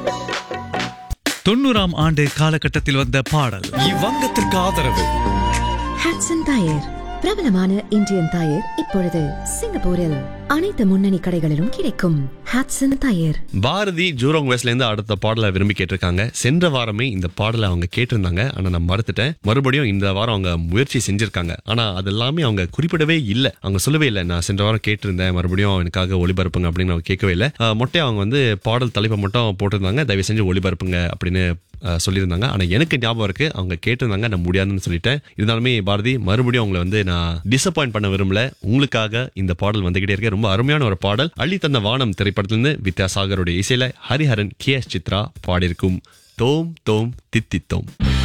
தொண்ணூறாம் ஆண்டு காலகட்டத்தில் வந்த பாடல் இவ்வங்கத்திற்கு ஆதரவு ஹாட்சன் டயர் பிரபலமான இந்தியன் டயர் இப்பொழுது சிங்கப்பூரில் அனைத்து முன்னணி கடைகளிலும் கிடைக்கும் ஹாட்சன் டயர் பாரதி ஜூரோங் வெஸ்ட்ல இருந்து அடுத்த பாடலை விரும்பி கேட்டிருக்காங்க சென்ற வாரமே இந்த பாடலை அவங்க கேட்டிருந்தாங்க ஆனா நான் மறுத்துட்டேன் மறுபடியும் இந்த வாரம் அவங்க முயற்சி செஞ்சிருக்காங்க ஆனா அது எல்லாமே அவங்க குறிப்பிடவே இல்லை அவங்க சொல்லவே இல்லை நான் சென்ற வாரம் கேட்டிருந்தேன் மறுபடியும் எனக்காக ஒளிபரப்புங்க அப்படின்னு அவங்க கேட்கவே இல்லை அஹ், மொட்டையா அவங்க வந்து பாடல் தலைப்பை மட்டும் போட்டிருந்தாங்க தயவு செஞ்சு ஒளிபரப்புங்க அப்படின்னு அஹ், சொல்லியிருந்தாங்க ஆனா எனக்கு ஞாபகம் இருக்கு அவங்க கேட்டிருந்தாங்க நான் முடியாதுன்னு சொல்லிட்டேன் இருந்தாலுமே பாரதி மறுபடியும் அவங்களை வந்து நான் டிசப்பாயிண்ட் பண்ண விரும்பல உங்களுக்காக இந்த பாடல் வந்துகிட்டே இருக்கு ரொம்ப அருமையான ஒரு பாடல் அள்ளி தந்த வானம் திரைப்படத்திலிருந்து வித்யாசாகருடைய இசையில ஹரிஹரன் கே எஸ் சித்ரா பாடியிருக்கும் தோம் தோம் தித்தித்தோம்